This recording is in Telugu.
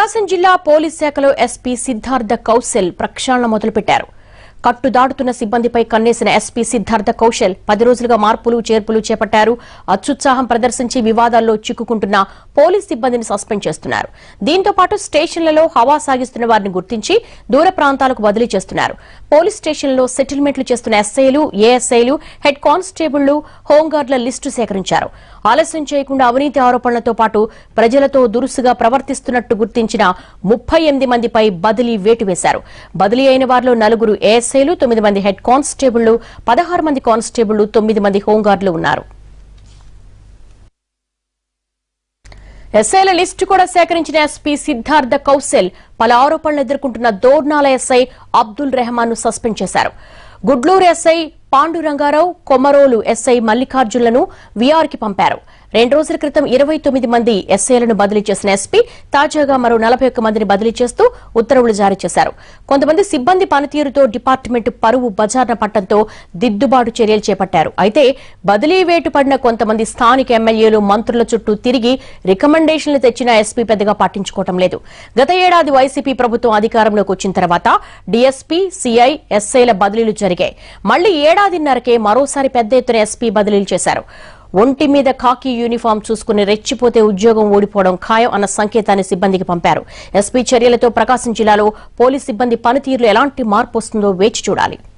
ప్రకాశం జిల్లా పోలీస్ శాఖలో ఎస్పీ సిద్ధార్థ కౌశల్ ప్రక్షాళన మొదలుపెట్టారు కట్టు దాటుతున్న సిబ్బందిపై కన్నేసిన ఎస్పీ సిద్ధార్థ కౌశల్ పది రోజులుగా మార్పులు చేర్పులు చేపట్టారు అత్యుత్సాహం ప్రదర్శించి వివాదాల్లో చిక్కుకుంటున్న పోలీస్ సిబ్బందిని సస్పెండ్ చేస్తున్నారు దీంతో పాటు స్టేషన్లలో హవా సాగిస్తున్న వారిని గుర్తించి దూర ప్రాంతాలకు బదిలీ చేస్తున్నారు పోలీస్ స్టేషన్లలో సెటిల్మెంట్లు చేస్తున్న ఎస్ఐలు ఏఎస్ఐలు హెడ్ కానిస్టేబుళ్లు హోంగార్డుల లిస్టు సేకరించారు ఆలస్యం చేయకుండా అవినీతి ఆరోపణలతో పాటు ప్రజలతో దురుసుగా ప్రవర్తిస్తున్నట్టు గుర్తించిన ముప్పై ఎనిమిది మందిపై బదిలీ వేటు వేశారు బదిలీ అయిన వారిలో నలుగురు ఏఎస్ఐలు తొమ్మిది మంది హెడ్ కానిస్టేబుళ్లు పదహారు మంది కానిస్టేబుళ్లు తొమ్మిది మంది హోంగార్డులు ఉన్నారు ఎస్ఐల లిస్టు కూడా సేకరించిన ఎస్పీ సిద్ధార్థ కౌశల్ పలు ఆరోపణలు ఎదుర్కొంటున్న దోర్నాల ఎస్ఐ అబ్దుల్ రెహమాన్ ను సస్పెండ్ చేశారు గుడ్లూరు ఎస్ఐ పాండురంగారావు కొమరోలు ఎస్ఐ మల్లికార్జునులను వీఆర్ కి పంపారు రెండు రోజుల క్రితం ఇరవై తొమ్మిది మంది ఎస్ఐలను బదిలీ చేసిన ఎస్పీ తాజాగా మరో నలభై ఒక్క మందిని బదిలీ చేస్తూ ఉత్తర్వులు జారీ చేశారు కొంతమంది సిబ్బంది పనితీరుతో డిపార్ట్మెంట్ పరువు బజార్న పట్టడంతో దిద్దుబాటు చర్యలు చేపట్టారు అయితే బదిలీ వేటు పడిన కొంతమంది స్థానిక ఎమ్మెల్యేలు మంత్రుల చుట్టూ తిరిగి రికమెండేషన్లు తెచ్చిన ఎస్పీ పెద్దగా పట్టించుకోవటం లేదు గత ఏడాది వైసీపీ ప్రభుత్వం అధికారంలోకి వచ్చిన తర్వాత డీఎస్పీ సీఐ ఎస్ఐల బదిలీలు జరిగాయి మళ్లీ ఏడాదిన్నరకే మరోసారి పెద్ద ఎత్తున ఎస్పీ బదిలీలు చేశారు ఒంటి మీద ఖాకీ యూనిఫామ్ చూసుకుని రెచ్చిపోతే ఉద్యోగం ఓడిపోవడం ఖాయం అన్న సంకేతాన్ని సిబ్బందికి పంపారు ఎస్పీ చర్యలతో ప్రకాశం జిల్లాలో పోలీస్ సిబ్బంది పనితీరులో ఎలాంటి మార్పు వస్తుందో వేచి చూడాలి